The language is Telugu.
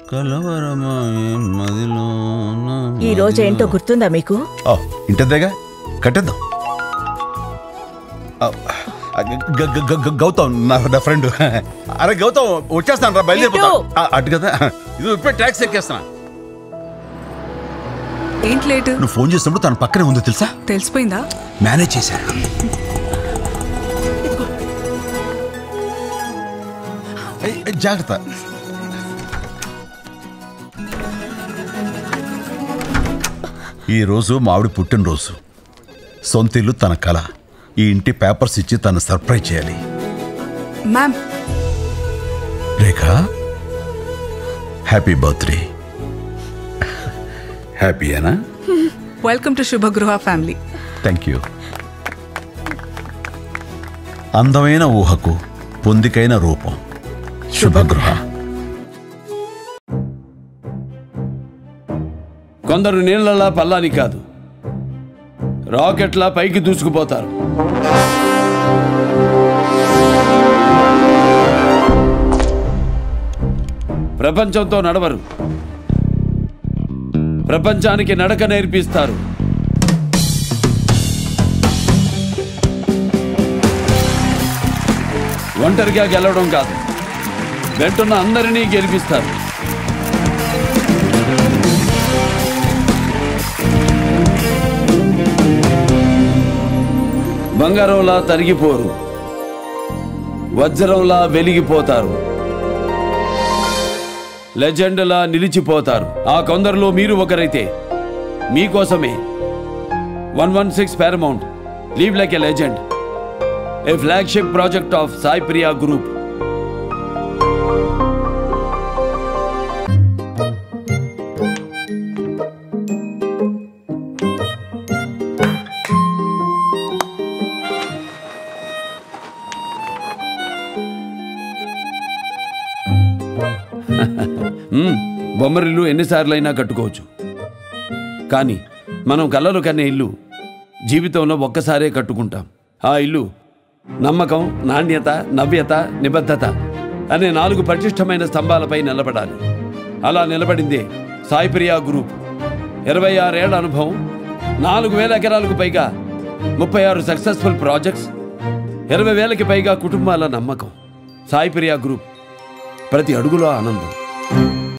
కలవరమాయే మదిలో ఈ రోజు ఏంటో గుర్తుందా మీకు ఓ ఇంటద్దేగా కట్టేద్దాం ఆ, ఆ, గ- గ- గ- గ- గౌతమ్ నా నా ఫ్రెండ్ అరే గౌతమ్ వచ్చేస్తాను రా బయలుదేరిపోతా ఇటు. ఆ, అటు కదా ఇది ఇప్పుడే ట్యాక్సీ ఎక్కేస్తున్నా ఏంటి లేటు నువ్వు ఫోన్ చేసినప్పుడు తన పక్కనే ఉందో తెలుసా తెలిసిపోయిందా మేనేజ్ చేశాను ఏయ్, ఏయ్, జాగ్రత్త ఈరోజు మావిడి పుట్టినరోజు సొంత ఇల్లు తన కళ ఈ ఇంటి పేపర్స్ ఇచ్చి తను సర్ప్రైజ్ చేయాలి మ్యామ్ రేఖ హ్యాపీ బర్త్డే హ్యాపీయేనా welcome to Shubhagruha family thank you అందమైన ఊహకు పొందికైన రూపం శుభగృహ కొందరు నీళ్ళలా పల్లాని కాదు రాకెట్లా పైకి దూసుకుపోతారు ప్రపంచంతో నడవరు ప్రపంచానికి నడక నేర్పిస్తారు ఒంటరిగా గెలవడం కాదు వెంటున్న అందరినీ గెలిపిస్తారు బంగారంలా తరిగిపోరు వజ్రంలా వెలిగిపోతారు లెజెండ్లా నిలిచిపోతారు ఆ కొందరిలో మీరు ఒకరైతే మీకోసమే one one six paramount live like a legend a flagship project of Sai Priya group hmm. బొమ్మరిల్లు ఎన్నిసార్లైనా కట్టుకోవచ్చు కానీ మనం కలలు కనే ఇల్లు జీవితంలో ఒక్కసారే కట్టుకుంటాం ఆ ఇల్లు నమ్మకం నాణ్యత నవ్యత నిబద్ధత అనే నాలుగు పటిష్టమైన స్తంభాలపై నిలబడాలి అలా నిలబడిందే సాయిప్రియా గ్రూప్ ఇరవై ఆరేళ్ల అనుభవం నాలుగు వేల ఎకరాలకు పైగా ముప్పై ఆరు సక్సెస్ఫుల్ ప్రాజెక్ట్స్ ఇరవై వేలకి పైగా కుటుంబాల నమ్మకం సాయిప్రియా గ్రూప్ ప్రతి అడుగులో ఆనందం